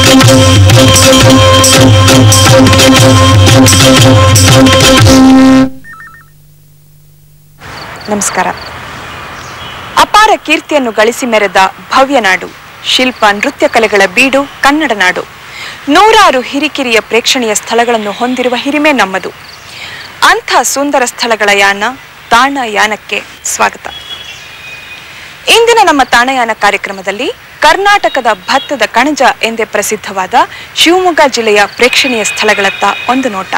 ನಮಸ್ಕಾರ ಅಪಾರ ಕೀರ್ತಿಯನ್ನು ಗಳಿಸಿ ಮೆರೆದ ಭವ್ಯ ನಾಡು ಶಿಲ್ಪ ನೃತ್ಯ ಕಲೆಗಳ ಬೀಡು ಕನ್ನಡ ನಾಡು ನೂರಾರು ಹಿರಿಕಿರಿಯ ಪ್ರೇಕ್ಷಣೀಯ ಸ್ಥಳಗಳನ್ನು ಹೊಂದಿರುವ ಹಿರಿಮೆ ನಮ್ಮದು ಅಂಥ ಸುಂದರ ಸ್ಥಳಗಳ ಯಾನ ತಾಣಯಾನಕ್ಕೆ ಸ್ವಾಗತ ಇಂದಿನ ನಮ್ಮ ತಾಣಯಾನ ಕಾರ್ಯಕ್ರಮದಲ್ಲಿ ಕರ್ನಾಟಕದ ಭತ್ತದ ಕಣಜ ಎಂದೇ ಪ್ರಸಿದ್ಧವಾದ ಶಿವಮೊಗ್ಗ ಜಿಲ್ಲೆಯ ಪ್ರೇಕ್ಷಣೀಯ ಸ್ಥಳಗಳತ್ತ ಒಂದು ನೋಟ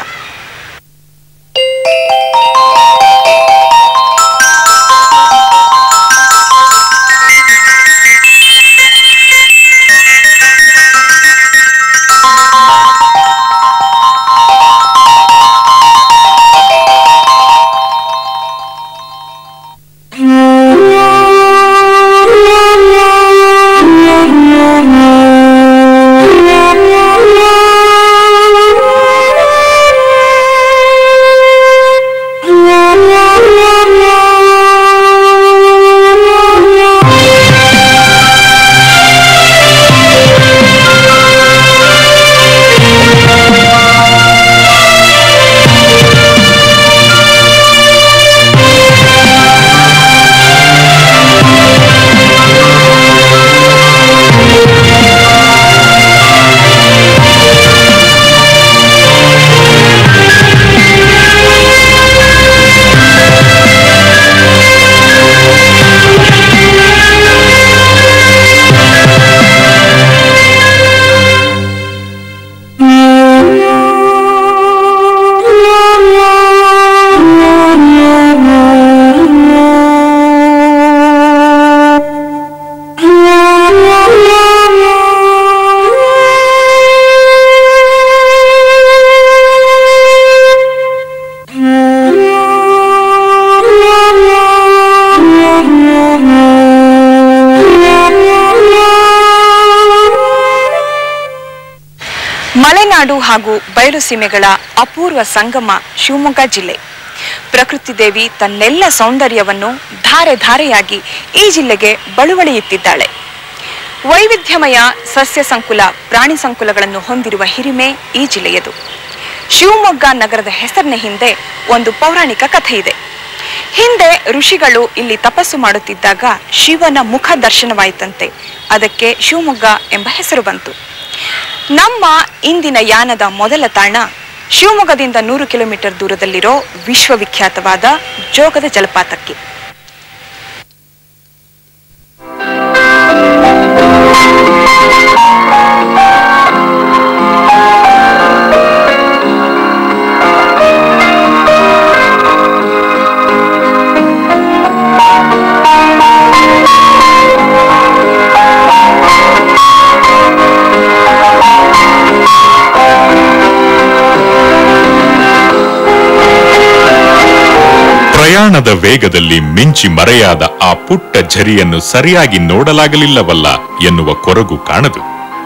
ಮಲೆನಾಡು ಹಾಗೂ ಬಯಲು ಸೀಮೆಗಳ ಅಪೂರ್ವ ಸಂಗಮ ಶಿವಮೊಗ್ಗ ಜಿಲ್ಲೆ ಪ್ರಕೃತಿ ದೇವಿ ತನ್ನೆಲ್ಲ ಸೌಂದರ್ಯವನ್ನು ಧಾರೆ ಧಾರೆಯಾಗಿ ಈ ಜಿಲ್ಲೆಗೆ ಬಳುವಳಿಯುತ್ತಿದ್ದಾಳೆ ವೈವಿಧ್ಯಮಯ ಸಸ್ಯ ಸಂಕುಲ ಪ್ರಾಣಿ ಸಂಕುಲಗಳನ್ನು ಹೊಂದಿರುವ ಹಿರಿಮೆ ಈ ಜಿಲ್ಲೆಯದು ಶಿವಮೊಗ್ಗ ನಗರದ ಹೆಸರಿನ ಹಿಂದೆ ಒಂದು ಪೌರಾಣಿಕ ಕಥೆ ಇದೆ ಹಿಂದೆ ಋಷಿಗಳು ಇಲ್ಲಿ ತಪಸ್ಸು ಮಾಡುತ್ತಿದ್ದಾಗ ಶಿವನ ಮುಖ ದರ್ಶನವಾಯಿತಂತೆ ಅದಕ್ಕೆ ಶಿವಮೊಗ್ಗ ಎಂಬ ಹೆಸರು ಬಂತು ನಮ್ಮ ಇಂದಿನ ಯಾನದ ಮೊದಲ ತಾಣ ಶಿವಮೊಗ್ಗದಿಂದ ನೂರು ಕಿಲೋಮೀಟರ್ ದೂರದಲ್ಲಿರೋ ವಿಶ್ವವಿಖ್ಯಾತವಾದ ಜೋಗದ ಜಲಪಾತಕ್ಕೆ ಪ್ರಯಾಣದ ವೇಗದಲ್ಲಿ ಮಿಂಚಿ ಮರೆಯಾದ ಆ ಪುಟ್ಟ ಝರಿಯನ್ನು ಸರಿಯಾಗಿ ನೋಡಲಾಗಲಿಲ್ಲವಲ್ಲ ಎನ್ನುವ ಕೊರಗು ಕಾಣದು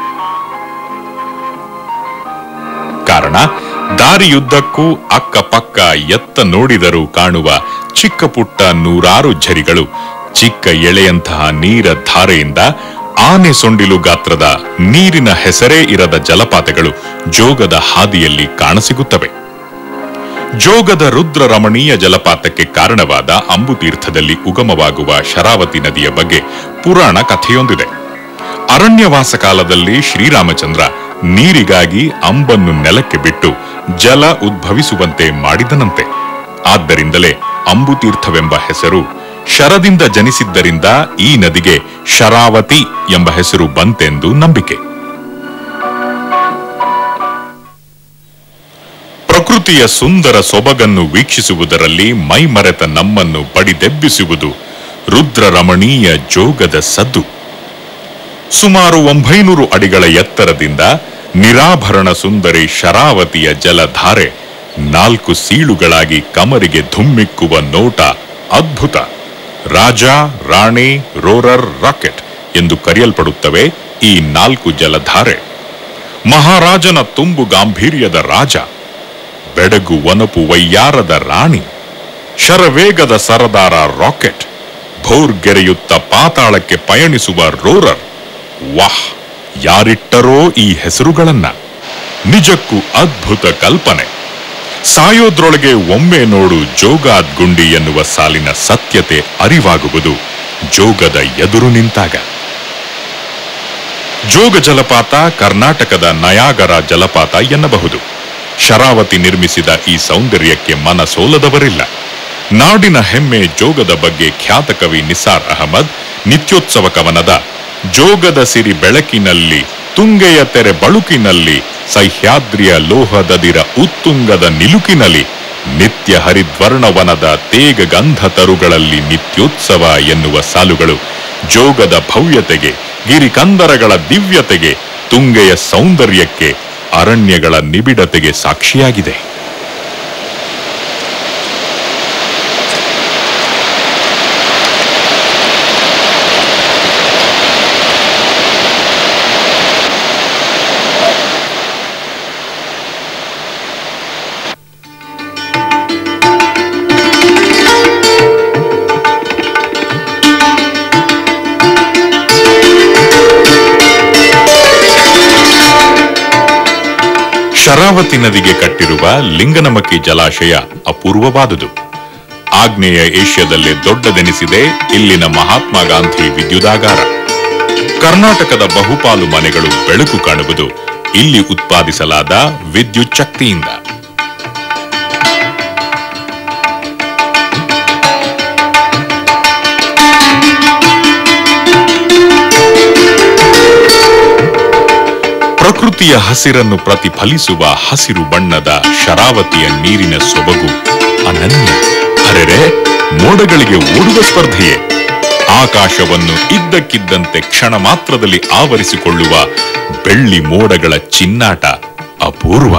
ಕಾರಣ ದಾರಿಯುದ್ದಕ್ಕೂ ಅಕ್ಕಪಕ್ಕ ಎತ್ತ ನೋಡಿದರೂ ಕಾಣುವ ಚಿಕ್ಕ ಪುಟ್ಟ ನೂರಾರು ಝರಿಗಳು ಚಿಕ್ಕ ಎಳೆಯಂತಹ ನೀರ ಧಾರೆಯಿಂದ ಆನೆ ಸೊಂಡಿಲು ಗಾತ್ರದ ನೀರಿನ ಹೆಸರೇ ಇರದ ಜಲಪಾತಗಳು ಜೋಗದ ಹಾದಿಯಲ್ಲಿ ಕಾಣಸಿಗುತ್ತವೆ ಜೋಗದ ರುದ್ರ ರಮಣೀಯ ಜಲಪಾತಕ್ಕೆ ಕಾರಣವಾದ ಅಂಬುತೀರ್ಥದಲ್ಲಿ ಉಗಮವಾಗುವ ಶರಾವತಿ ನದಿಯ ಬಗ್ಗೆ ಪುರಾಣ ಕಥೆಯೊಂದಿದೆ ಅರಣ್ಯವಾಸ ಕಾಲದಲ್ಲಿ ಶ್ರೀರಾಮಚಂದ್ರ ನೀರಿಗಾಗಿ ಅಂಬನ್ನು ನೆಲಕ್ಕೆ ಬಿಟ್ಟು ಜಲ ಉದ್ಭವಿಸುವಂತೆ ಮಾಡಿದನಂತೆ ಆದ್ದರಿಂದಲೇ ಅಂಬುತೀರ್ಥವೆಂಬ ಹೆಸರು ಶರದಿಂದ ಜನಿಸಿದ್ದರಿಂದ ಈ ನದಿಗೆ ಶರಾವತಿ ಎಂಬ ಹೆಸರು ಬಂತೆಂದು ನಂಬಿಕೆ ಪ್ರಕೃತಿಯ ಸುಂದರ ಸೊಬಗನ್ನು ವೀಕ್ಷಿಸುವುದರಲ್ಲಿ ಮೈಮರೆತ ನಮ್ಮನ್ನು ಬಡಿದೆಬ್ಬಿಸುವುದು ರುದ್ರ ರಮಣೀಯ ಜೋಗದ ಸದ್ದು ಸುಮಾರು ಒಂಬೈನೂರು ಅಡಿಗಳ ಎತ್ತರದಿಂದ ನಿರಾಭರಣ ಸುಂದರಿ ಶರಾವತಿಯ ಜಲಧಾರೆ ನಾಲ್ಕು ಸೀಳುಗಳಾಗಿ ಕಮರಿಗೆ ಧುಮ್ಮಿಕ್ಕುವ ನೋಟ ಅದ್ಭುತ ರಾಜ ರಾಣಿ ರೋರರ್ ರಾಕೆಟ್ ಎಂದು ಕರೆಯಲ್ಪಡುತ್ತವೆ ಈ ನಾಲ್ಕು ಜಲಧಾರೆ ಮಹಾರಾಜನ ತುಂಬು ಗಾಂಭೀರ್ಯದ ರಾಜ ಬೆಡಗು ವನಪು ವೈಯಾರದ ರಾಣಿ ಶರವೇಗದ ಸರದಾರ ರಾಕೆಟ್ ಭೋರ್ಗೆರೆಯುತ್ತ ಪಾತಾಳಕ್ಕೆ ಪಯಣಿಸುವ ರೋರರ್ ವಾಹ್ ಯಾರಿಟ್ಟರೋ ಈ ಹೆಸರುಗಳನ್ನ ನಿಜಕ್ಕೂ ಅದ್ಭುತ ಕಲ್ಪನೆ ಸಾಯೋದ್ರೊಳಗೆ ಒಮ್ಮೆ ನೋಡು ಜೋಗಾದ್ ಗುಂಡಿ ಎನ್ನುವ ಸಾಲಿನ ಸತ್ಯತೆ ಅರಿವಾಗುವುದು ಜೋಗದ ಎದುರು ನಿಂತಾಗ ಜೋಗ ಜಲಪಾತ ಕರ್ನಾಟಕದ ನಯಾಗರ ಜಲಪಾತ ಎನ್ನಬಹುದು ಶರಾವತಿ ನಿರ್ಮಿಸಿದ ಈ ಸೌಂದರ್ಯಕ್ಕೆ ಮನ ಸೋಲದವರಿಲ್ಲ ನಾಡಿನ ಹೆಮ್ಮೆ ಜೋಗದ ಬಗ್ಗೆ ಖ್ಯಾತ ಕವಿ ನಿಸಾರ್ ಅಹಮದ್ ನಿತ್ಯೋತ್ಸವ ಕವನದ ಜೋಗದ ಸಿರಿ ಬೆಳಕಿನಲ್ಲಿ ತುಂಗೆಯ ತೆರೆ ಬಳುಕಿನಲ್ಲಿ ಸಹ್ಯಾದ್ರಿಯ ಲೋಹದದಿರ ಉತ್ತುಂಗದ ನಿಲುಕಿನಲ್ಲಿ ನಿತ್ಯ ಹರಿದ್ವರ್ಣವನದ ತೇಗ ಗಂಧ ತರುಗಳಲ್ಲಿ ನಿತ್ಯೋತ್ಸವ ಎನ್ನುವ ಸಾಲುಗಳು ಜೋಗದ ಭವ್ಯತೆಗೆ ಗಿರಿಕಂದರಗಳ ದಿವ್ಯತೆಗೆ ತುಂಗೆಯ ಸೌಂದರ್ಯಕ್ಕೆ ಅರಣ್ಯಗಳ ನಿಬಿಡತೆಗೆ ಸಾಕ್ಷಿಯಾಗಿದೆ ಶರಾವತಿ ನದಿಗೆ ಕಟ್ಟಿರುವ ಲಿಂಗನಮಕ್ಕಿ ಜಲಾಶಯ ಅಪೂರ್ವವಾದುದು ಆಗ್ನೇಯ ಏಷ್ಯಾದಲ್ಲೇ ದೊಡ್ಡದೆನಿಸಿದೆ ಇಲ್ಲಿನ ಮಹಾತ್ಮ ಗಾಂಧಿ ವಿದ್ಯುದಾಗಾರ ಕರ್ನಾಟಕದ ಬಹುಪಾಲು ಮನೆಗಳು ಬೆಳಕು ಕಾಣುವುದು ಇಲ್ಲಿ ಉತ್ಪಾದಿಸಲಾದ ವಿದ್ಯುತ್ ಶಕ್ತಿಯಿಂದ ಪ್ರಕೃತಿಯ ಹಸಿರನ್ನು ಪ್ರತಿಫಲಿಸುವ ಹಸಿರು ಬಣ್ಣದ ಶರಾವತಿಯ ನೀರಿನ ಸೊಬಗು ಅನನ್ಯ ಅರೆರೆ ಮೋಡಗಳಿಗೆ ಓಡುವ ಸ್ಪರ್ಧೆಯೇ ಆಕಾಶವನ್ನು ಇದ್ದಕ್ಕಿದ್ದಂತೆ ಕ್ಷಣ ಮಾತ್ರದಲ್ಲಿ ಆವರಿಸಿಕೊಳ್ಳುವ ಬೆಳ್ಳಿ ಮೋಡಗಳ ಚಿನ್ನಾಟ ಅಪೂರ್ವ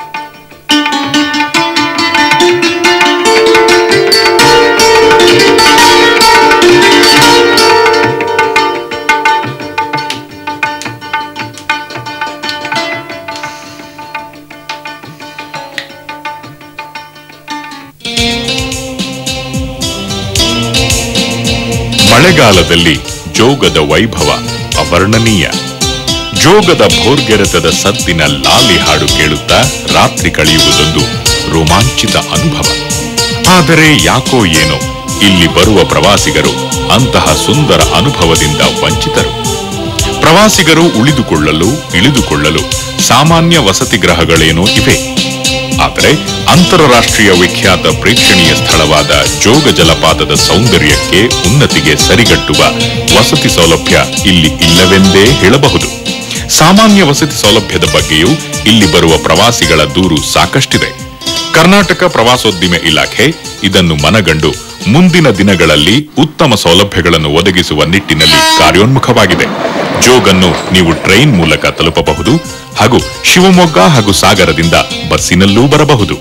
ಮಳೆಗಾಲದಲ್ಲಿ ಜೋಗದ ವೈಭವ ಅವರ್ಣನೀಯ ಜೋಗದ ಭೋರ್ಗೆರೆತದ ಸದ್ದಿನ ಲಾಲಿ ಹಾಡು ಕೇಳುತ್ತಾ ರಾತ್ರಿ ಕಳೆಯುವುದೊಂದು ರೋಮಾಂಚಿತ ಅನುಭವ ಆದರೆ ಯಾಕೋ ಏನೋ ಇಲ್ಲಿ ಬರುವ ಪ್ರವಾಸಿಗರು ಅಂತಹ ಸುಂದರ ಅನುಭವದಿಂದ ವಂಚಿತರು ಪ್ರವಾಸಿಗರು ಉಳಿದುಕೊಳ್ಳಲು ಇಳಿದುಕೊಳ್ಳಲು ಸಾಮಾನ್ಯ ವಸತಿ ಗೃಹಗಳೇನೋ ಇವೆ ಆದರೆ ಅಂತಾರಾಷ್ಟ್ರೀಯ ವಿಖ್ಯಾತ ಪ್ರೇಕ್ಷಣೀಯ ಸ್ಥಳವಾದ ಜೋಗ ಜಲಪಾತದ ಸೌಂದರ್ಯಕ್ಕೆ ಉನ್ನತಿಗೆ ಸರಿಗಟ್ಟುವ ವಸತಿ ಸೌಲಭ್ಯ ಇಲ್ಲಿ ಇಲ್ಲವೆಂದೇ ಹೇಳಬಹುದು ಸಾಮಾನ್ಯ ವಸತಿ ಸೌಲಭ್ಯದ ಬಗ್ಗೆಯೂ ಇಲ್ಲಿ ಬರುವ ಪ್ರವಾಸಿಗಳ ದೂರು ಸಾಕಷ್ಟಿದೆ ಕರ್ನಾಟಕ ಪ್ರವಾಸೋದ್ಯಮ ಇಲಾಖೆ ಇದನ್ನು ಮನಗಂಡು ಮುಂದಿನ ದಿನಗಳಲ್ಲಿ ಉತ್ತಮ ಸೌಲಭ್ಯಗಳನ್ನು ಒದಗಿಸುವ ನಿಟ್ಟಿನಲ್ಲಿ ಕಾರ್ಯೋನ್ಮುಖವಾಗಿದೆ ಜೋಗನ್ನು ನೀವು ಟ್ರೈನ್ ಮೂಲಕ ತಲುಪಬಹುದು ಹಾಗೂ ಶಿವಮೊಗ್ಗ ಹಾಗೂ ಸಾಗರದಿಂದ ಬಸ್ಸಿನಲ್ಲೂ ಬರಬಹುದು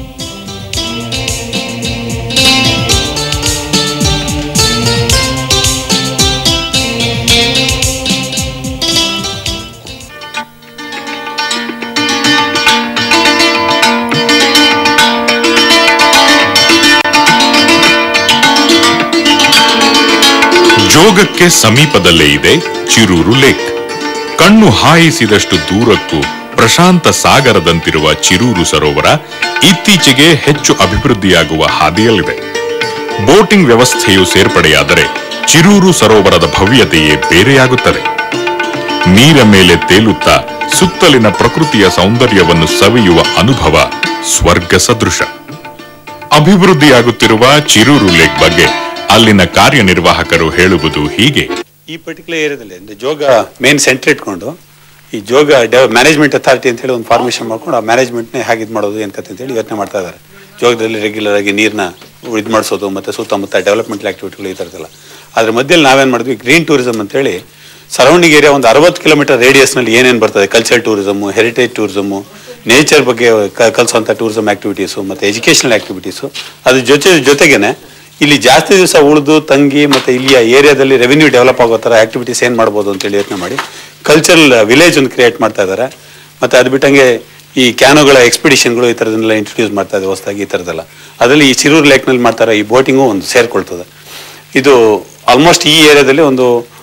ಜೋಗಕ್ಕೆ ಸಮೀಪದಲ್ಲೇ ಇದೆ ಚಿರೂರು ಲೇಕ್ ಕಣ್ಣು ಹಾಯಿಸಿದಷ್ಟು ದೂರಕ್ಕೂ ಪ್ರಶಾಂತ ಸಾಗರದಂತಿರುವ ಚಿರೂರು ಸರೋವರ ಇತ್ತೀಚೆಗೆ ಹೆಚ್ಚು ಅಭಿವೃದ್ಧಿಯಾಗುವ ಹಾದಿಯಲ್ಲಿದೆ ಬೋಟಿಂಗ್ ವ್ಯವಸ್ಥೆಯು ಸೇರ್ಪಡೆಯಾದರೆ ಚಿರೂರು ಸರೋವರದ ಭವ್ಯತೆಯೇ ಬೇರೆಯಾಗುತ್ತದೆ ನೀರ ಮೇಲೆ ತೇಲುತ್ತಾ ಸುತ್ತಲಿನ ಪ್ರಕೃತಿಯ ಸೌಂದರ್ಯವನ್ನು ಸವಿಯುವ ಅನುಭವ ಸ್ವರ್ಗ ಸದೃಶ ಅಭಿವೃದ್ಧಿಯಾಗುತ್ತಿರುವ ಚಿರೂರು ಲೇಕ್ ಬಗ್ಗೆ ಅಲ್ಲಿನ ಕಾರ್ಯನಿರ್ವಾಹಕರು ಹೇಳುವುದು ಹೀಗೆ ಈ ಪರ್ಟಿಕ್ಯುಲರ್ ಏರಿಯಾದಲ್ಲಿ ಅಂದ್ರೆ ಜೋಗ ಮೇನ್ ಸೆಂಟರ್ ಇಟ್ಕೊಂಡು ಈ ಜೋಗ ಮ್ಯಾನೇಜ್ಮೆಂಟ್ ಅಥಾರಿಟಿ ಅಂತ ಹೇಳಿ ಒಂದು ಫಾರ್ಮೇಶನ್ ಮಾಡ್ಕೊಂಡು ಆ ಮ್ಯಾನೇಜ್ಮೆಂಟ್ನೇ ಹೇಗೆ ಇದು ಮಾಡೋದು ಏನು ಕತೆ ಅಂತ ಹೇಳಿ ಯೋಚನೆ ಮಾಡ್ತಾ ಇದ್ದಾರೆ ಜೋಗದಲ್ಲಿ ರೆಗ್ಯುಲರ್ ಆಗಿ ನೀರನ್ನ ಇದು ಮಾಡಿಸೋದು ಮತ್ತೆ ಸುತ್ತಮುತ್ತ ಡೆವಲಪ್ಮೆಂಟಲ್ ಆಕ್ಟಿವಿಟಿಗಳು ಈ ಥರದ್ದೆಲ್ಲ ಅದ್ರ ಮಧ್ಯದಲ್ಲಿ ನಾವೇನು ಮಾಡಿದ್ವಿ ಗ್ರೀನ್ ಟೂರಿಸಮ್ ಅಂತೇಳಿ ಸರೌಂಡಿಂಗ್ ಏರಿಯಾ ಒಂದು ಅರವತ್ತು ಕಿಲೋಮೀಟರ್ ರೇಡಿಯಸ್ನಲ್ಲಿ ಏನೇನು ಬರ್ತದೆ cultural tourism heritage tourism nature ಬಗ್ಗೆ ಕ- ಕಲಿಸುವಂಥ ಟೂರಿಸಮ್ ಆಕ್ಟಿವಿಟೀಸು ಮತ್ತು ಎಜುಕೇಷನಲ್ ಆಕ್ಟಿವಿಟೀಸು ಅದ್ರ ಜೊತೆ ಜೊತೆಗೇನೆ ಇಲ್ಲಿ ಜಾಸ್ತಿ ದಿವಸ ಉಳಿದು ತಂಗಿ ಮತ್ತು ಇಲ್ಲಿಯ ಏರಿಯಾದಲ್ಲಿ ರೆವಿನ್ಯೂ ಡೆವಲಪ್ ಆಗೋ ಥರ ಆಕ್ಟಿವಿಟೀಸ್ ಏನು ಮಾಡ್ಬೋದು ಅಂತೇಳಿ ಯೋಚನೆ ಮಾಡಿ ಕಲ್ಚರಲ್ ವಿಲೇಜ್ ಒಂದು ಕ್ರಿಯೇಟ್ ಮಾಡ್ತಾ ಇದ್ದಾರೆ ಮತ್ತು ಅದು ಬಿಟ್ಟಂಗೆ ಈ ಕ್ಯಾನೋಗಳ ಎಕ್ಸ್ಪಿಡಿಷನ್ಗಳು ಈ ಥರದನ್ನೆಲ್ಲ ಇಂಟ್ರೊಡ್ಯೂಸ್ ಮಾಡ್ತಾ ಇದೆ ಹೊಸದಾಗಿ ಈ ಥರದ್ದೆಲ್ಲ ಅದರಲ್ಲಿ ಈ ಚಿರೂರು ಲೇಕ್ನಲ್ಲಿ ಮಾಡ್ತಾರೆ ಈ ಬೋಟಿಂಗು ಒಂದು ಸೇರ್ಕೊಳ್ತದೆ ಇದು ಆಲ್ಮೋಸ್ಟ್ ಈ ಏರಿಯಾದಲ್ಲಿ ಒಂದು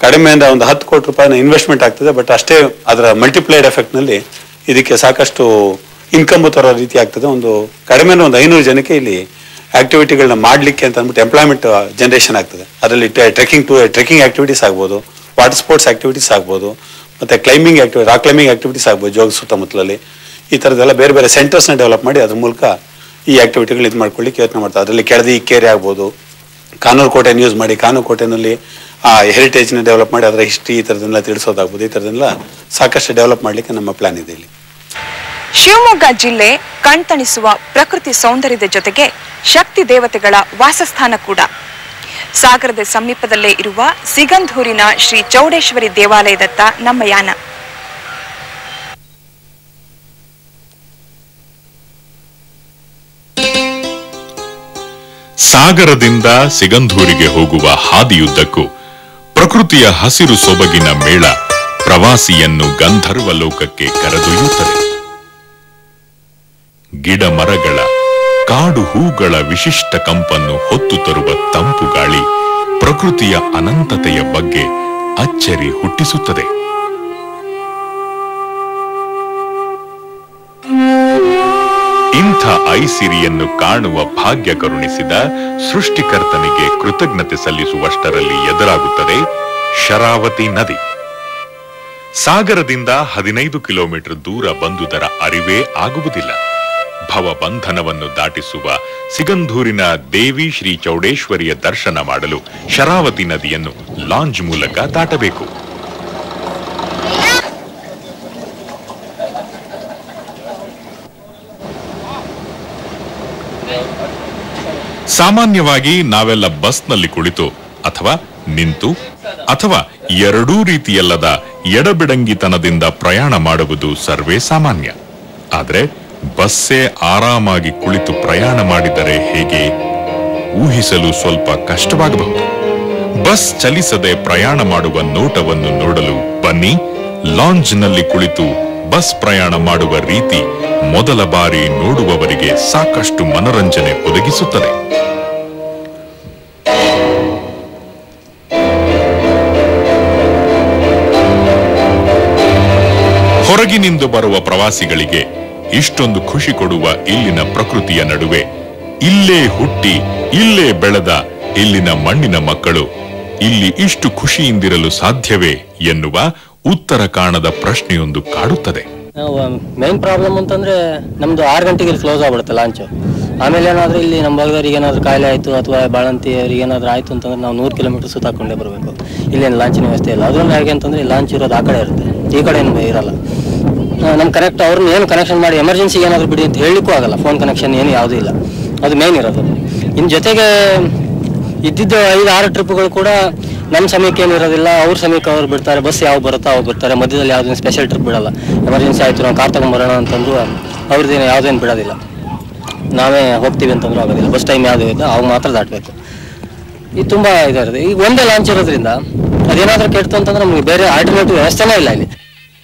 ಕಡಿಮೆ ಅಂದ್ರೆ ಒಂದು ಹತ್ತು ಕೋಟಿ ರೂಪಾಯಿನ ಇನ್ವೆಸ್ಟ್ಮೆಂಟ್ ಆಗ್ತದೆ ಬಟ್ ಅಷ್ಟೇ ಅದರ ಮಲ್ಟಿಪ್ಲೈಡ್ ಎಫೆಕ್ಟ್ ನಲ್ಲಿ ಇದಕ್ಕೆ ಸಾಕಷ್ಟು ಇನ್ಕಮ್ ತರೋ ರೀತಿ ಆಗ್ತದೆ ಒಂದು ಕಡಿಮೆ ಅಂದ್ರೆ ಒಂದು ಐನೂರು ಜನಕ್ಕೆ ಇಲ್ಲಿ ಆಕ್ಟಿವಿಟಿಗಳನ್ನ ಮಾಡ್ಲಿಕ್ಕೆ ಅಂತ ಅಂದ್ಬಿಟ್ಟು ಎಂಪ್ಲಾಯ್ಮೆಂಟ್ ಜನರೇಷನ್ ಆಗ್ತದೆ ಅದರಲ್ಲಿ ಟ್ರೆಕಿಂಗ್ ಟು ಟ್ರೆಕಿಂಗ್ ಆಕ್ಟಿವಿಟೀಸ್ ಆಗ್ಬೋದು ವಾಟರ್ ಸ್ಪೋರ್ಟ್ಸ್ ಆಕ್ಟಿವಿಟೀಸ್ ಆಗ್ಬೋದು ಮತ್ತೆ climbing activity rock climbing activities ಆಗ್ಬೋದು ಜೋಗ ಸುತ್ತಮುತ್ತಲಲ್ಲಿ ಈ ಥರದ್ದೆಲ್ಲ ಬೇರೆ ಬೇರೆ ಸೆಂಟರ್ಸ್ನ ಡೆವಲಪ್ ಮಾಡಿ ಅದ್ರ ಮೂಲಕ ಈ ಆಕ್ಟಿವಿಟಿಗಳು ಇದು ಮಾಡ್ಕೊಳ್ಳಿಕ್ಕೆ ಯತ್ನ ಮಾಡ್ತಾರೆ ಅದರಲ್ಲಿ ಕೆಳದಿ ಕೆರೆ ಆಗ್ಬೋದು ಕಾನೂರು ಕೋಟೆನ ಯೂಸ್ ಮಾಡಿ ಕಾನೂರು ಕೋಟೆನಲ್ಲಿ ಆ ಹೆರಿಟೇಜ್ನ ಡೆವಲಪ್ ಮಾಡಿ ಅದರ ಹಿಸ್ಟ್ರಿ ಈ ಥರದನ್ನೆಲ್ಲ ತಿಳಿಸೋದಾಗ್ಬೋದು ಈ ಥರದನ್ನೆಲ್ಲ ಸಾಕಷ್ಟು ಡೆವಲಪ್ ಮಾಡಲಿಕ್ಕೆ ನಮ್ಮ ಪ್ಲಾನ್ ಇದೆ ಇಲ್ಲಿ ಶಿವಮೊಗ್ಗ ಜಿಲ್ಲೆ ಕಣ್ತಣಿಸುವ ಪ್ರಕೃತಿ ಸೌಂದರ್ಯದ ಜೊತೆಗೆ ಶಕ್ತಿ ದೇವತೆಗಳ ವಾಸಸ್ಥಾನ ಕೂಡ ಸಾಗರದ ಸಮೀಪದಲ್ಲೇ ಇರುವ ಸಿಗಂಧೂರಿನ ಶ್ರೀ ಚೌಡೇಶ್ವರಿ ದೇವಾಲಯದತ್ತ ನಮ್ಮ ಯಾನ ಸಾಗರದಿಂದ ಸಿಗಂಧೂರಿಗೆ ಹೋಗುವ ಹಾದಿಯುದ್ದಕ್ಕೂ ಪ್ರಕೃತಿಯ ಹಸಿರು ಸೊಬಗಿನ ಮೇಳ ಪ್ರವಾಸಿಯನ್ನು ಗಂಧರ್ವ ಲೋಕಕ್ಕೆ ಕರೆದೊಯ್ಯುತ್ತದೆ ಗಿಡ ಮರಗಳ ಕಾಡು ಹೂಗಳ ವಿಶಿಷ್ಟ ಕಂಪನ್ನು ಹೊತ್ತು ತರುವ ತಂಪು ಗಾಳಿ ಪ್ರಕೃತಿಯ ಅನಂತತೆಯ ಬಗ್ಗೆ ಅಚ್ಚರಿ ಹುಟ್ಟಿಸುತ್ತದೆ ಇಂಥ ಐಸಿರಿಯನ್ನು ಕಾಣುವ ಭಾಗ್ಯ ಕರುಣಿಸಿದ ಸೃಷ್ಟಿಕರ್ತನಿಗೆ ಕೃತಜ್ಞತೆ ಸಲ್ಲಿಸುವಷ್ಟರಲ್ಲಿ ಎದುರಾಗುತ್ತದೆ ಶರಾವತಿ ನದಿ ಸಾಗರದಿಂದ ಹದಿನೈದು ಕಿಲೋಮೀಟರ್ ದೂರ ಬಂದುದರ ಅರಿವೇ ಆಗುವುದಿಲ್ಲ ಭವಬಂಧನವನ್ನು ದಾಟಿಸುವ ಸಿಗಂಧೂರಿನ ದೇವಿ ಶ್ರೀ ಚೌಡೇಶ್ವರಿಯ ದರ್ಶನ ಮಾಡಲು ಶರಾವತಿ ನದಿಯನ್ನು ಲಾಂಜ್ ಮೂಲಕ ದಾಟಬೇಕು ಸಾಮಾನ್ಯವಾಗಿ ನಾವೆಲ್ಲ ಬಸ್ನಲ್ಲಿ ಕುಳಿತು ಅಥವಾ ನಿಂತು ಅಥವಾ ಎರಡೂ ರೀತಿಯಲ್ಲದ ಎಡಬಿಡಂಗಿತನದಿಂದ ಪ್ರಯಾಣ ಮಾಡುವುದು ಸರ್ವೇ ಸಾಮಾನ್ಯ ಆದ್ರೆ ಬಸ್ಸೇ ಆರಾಮಾಗಿ ಕುಳಿತು ಪ್ರಯಾಣ ಮಾಡಿದರೆ ಹೇಗೆ ಊಹಿಸಲು ಸ್ವಲ್ಪ ಕಷ್ಟವಾಗಬಹುದು ಬಸ್ ಚಲಿಸದೆ ಪ್ರಯಾಣ ಮಾಡುವ ನೋಟವನ್ನು ನೋಡಲು ಬನ್ನಿ ಲಾಂಜ್ನಲ್ಲಿ ಕುಳಿತು ಬಸ್ ಪ್ರಯಾಣ ಮಾಡುವ ರೀತಿ ಮೊದಲ ಬಾರಿ ನೋಡುವವರಿಗೆ ಸಾಕಷ್ಟು ಮನರಂಜನೆ ಒದಗಿಸುತ್ತದೆ ಹೊರಗಿನಿಂದ ಬರುವ ಪ್ರವಾಸಿಗಳಿಗೆ ಇಷ್ಟೊಂದು ಖುಷಿ ಕೊಡುವ ಇಲ್ಲಿನ ಪ್ರಕೃತಿಯ ನಡುವೆ ಇಲ್ಲೇ ಹುಟ್ಟಿ ಇಲ್ಲೇ ಬೆಳೆದ ಇಲ್ಲಿನ ಮಣ್ಣಿನ ಮಕ್ಕಳು ಇಲ್ಲಿ ಇಷ್ಟು ಖುಷಿಯಿಂದಿರಲು ಸಾಧ್ಯವೇ ಎನ್ನುವ ಉತ್ತರ ಕಾಣದ ಪ್ರಶ್ನೆಯೊಂದು ಕಾಡುತ್ತದೆ ಮೇನ್ ಪ್ರಾಬ್ಲಮ್ ಅಂತಂದ್ರೆ ನಮ್ದು ಆರು ಗಂಟೆಗೆ ಇಲ್ಲಿ ಕ್ಲೋಸ್ ಆಗ್ಬಿಡುತ್ತೆ ಲಾಂಚ್ ಆಮೇಲೆ ಏನಾದ್ರೂ ಇಲ್ಲಿ ನಮ್ಮ ಭಾಗದವ್ರಿಗೆ ಏನಾದ್ರು ಕಾಯಿಲೆ ಆಯ್ತು ಅಥವಾ ಬಾಳಂತಿ ಅವ್ರಿಗೆ ಏನಾದ್ರು ಆಯ್ತು ಅಂತಂದ್ರೆ ನಾವು ನೂರು ಕಿಲೋಮೀಟರ್ ಸುತ್ತಾಕೊಂಡೇ ಬರಬೇಕು ಇಲ್ಲೇನು ಲಾಂಚಿನ ವ್ಯವಸ್ಥೆ ಇಲ್ಲ ಅದೊಂದು ಹೇಗೆ ಅಂತಂದ್ರೆ ಲಾಂಚ್ ಇರೋದು ಆ ಕಡೆ ಇರುತ್ತೆ ಈ ಕಡೆ ಏನು ಇರಲ್ಲ ನಮ್ಮ ಕನೆಕ್ಟ್ ಅವ್ರನ್ನ ಏನು ಕನೆಕ್ಷನ್ ಮಾಡಿ ಎಮರ್ಜೆನ್ಸಿ ಏನಾದ್ರು ಬಿಡಿ ಅಂತ ಹೇಳಲಿಕ್ಕೂ ಆಗಲ್ಲ ಫೋನ್ ಕನೆಕ್ಷನ್ ಏನು ಯಾವುದೂ ಇಲ್ಲ ಅದು ಮೇನ್ ಇರೋದು ಇನ್ನು ಜೊತೆಗೆ ಇದ್ದಿದ್ದು ಐದು ಆರು ಟ್ರಿಪ್ಗಳು ಕೂಡ ನಮ್ಮ ಸಮಯಕ್ಕೆ ಏನು ಇರೋದಿಲ್ಲ ಅವ್ರ ಸಮಯಕ್ಕೆ ಅವ್ರು ಬಿಡ್ತಾರೆ ಬಸ್ ಯಾವ ಬರುತ್ತೋ ಅವ್ರು ಬಿಡ್ತಾರೆ ಮಧ್ಯದಲ್ಲಿ ಯಾವುದೇನು ಸ್ಪೆಷಲ್ ಟ್ರಿಪ್ ಬಿಡಲ್ಲ ಎಮರ್ಜೆನ್ಸಿ ಆಯಿತು ನಾವು ಕಾರ್ ತಗೊಂಬರೋಣ ಅಂತಂದ್ರು ಅವ್ರದ್ದೇನು ಯಾವುದೇನು ಬಿಡೋದಿಲ್ಲ ನಾವೇ ಹೋಗ್ತೀವಿ ಅಂತಂದ್ರೂ ಆಗೋದಿಲ್ಲ ಬಸ್ ಟೈಮ್ ಯಾವುದು ಇದೆ ಅವಾಗ ಮಾತ್ರ ದಾಟಬೇಕು ಇದು ತುಂಬ ಇದಾಗಿದೆ ಈಗ ಒಂದೇ ಲಾಂಚ್ ಇರೋದ್ರಿಂದ ಅದೇನಾದ್ರೂ ಕೆಡ್ತು ಅಂತಂದ್ರೆ ನಮಗೆ ಬೇರೆ ಆಲ್ಟರ್ನೇಟಿವ್ ವ್ಯವಸ್ಥೆನೇ ಇಲ್ಲ ಇಲ್ಲಿ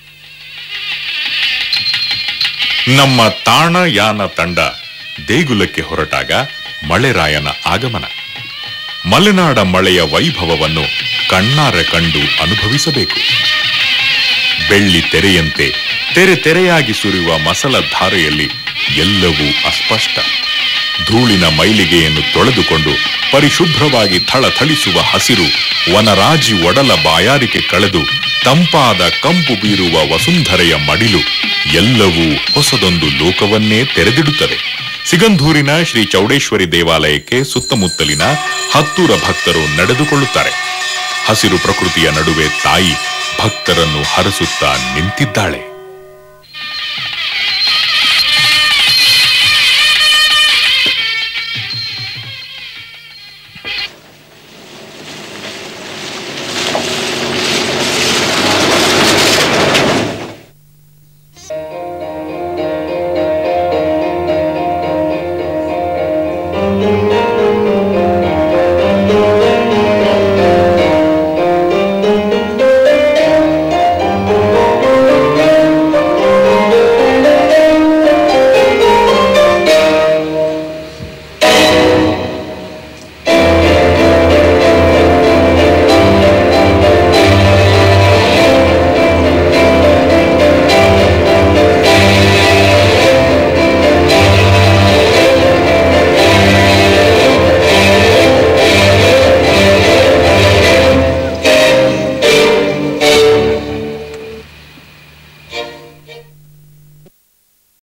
ನಮ್ಮ ತಾಣ ಯಾನ ತಂಡ ದೇಗುಲಕ್ಕೆ ಹೊರಟಾಗ ಮಳೆರಾಯನ ಆಗಮನ ಮಲೆನಾಡ ಮಳೆಯ ವೈಭವವನ್ನು ಕಣ್ಣಾರೆ ಕಂಡು ಅನುಭವಿಸಬೇಕು ಬೆಳ್ಳಿ ತೆರೆಯಂತೆ ತೆರೆ ತೆರೆಯಾಗಿ ಸುರಿಯುವ ಮಸಲ ಧಾರೆಯಲ್ಲಿ ಎಲ್ಲವೂ ಅಸ್ಪಷ್ಟ ಧೂಳಿನ ಮೈಲಿಗೆಯನ್ನು ತೊಳೆದುಕೊಂಡು ಪರಿಶುಭ್ರವಾಗಿ ಥಳಥಳಿಸುವ ಹಸಿರು ವನರಾಜಿ ಒಡಲ ಬಾಯಾರಿಕೆ ಕಳೆದು ತಂಪಾದ ಕಂಪು ಬೀರುವ ವಸುಂಧರೆಯ ಮಡಿಲು ಎಲ್ಲವೂ ಹೊಸದೊಂದು ಲೋಕವನ್ನೇ ತೆರೆದಿಡುತ್ತದೆ ಸಿಗಂಧೂರಿನ ಶ್ರೀ ಚೌಡೇಶ್ವರಿ ದೇವಾಲಯಕ್ಕೆ ಸುತ್ತಮುತ್ತಲಿನ ಹತ್ತೂರ ಭಕ್ತರು ನಡೆದುಕೊಳ್ಳುತ್ತಾರೆ ಹಸಿರು ಪ್ರಕೃತಿಯ ನಡುವೆ ತಾಯಿ ಭಕ್ತರನ್ನು ಹರಸುತ್ತಾ ನಿಂತಿದ್ದಾಳೆ